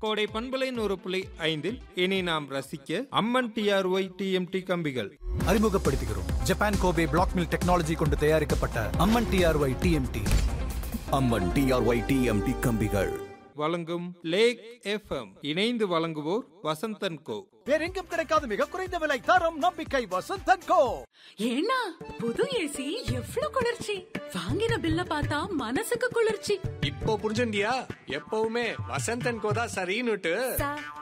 கோடை பண்பலை நூறு புள்ளி ஐந்தில் இனி நாம் ரசிக்க அம்மன் டிஆர்ஒய் டிஎம்டி கம்பிகள் அறிமுகப்படுத்துகிறோம் Japan Kobe black mill technology கொண்டு தயாரிக்கப்பட்ட Amman TRY TMT Amman TRY TMT கம்பிகள் வழங்கும் லேக் எஃப்எம் இணைந்து வழங்குவோர் வசந்தன் கோ வேறெங்கும் கிடைக்காத மிக குறைந்த விலை தரம் நம்பிக்கை வசந்தன் கோ ஏன்னா புது ஏசி எவ்ளோ குளிர்ச்சி வாங்கின பில்ல பார்த்தா மனசுக்கு குளிர்ச்சி இப்போ புரிஞ்சுண்டியா எப்பவுமே வசந்தன் கோதா சரின்னுட்டு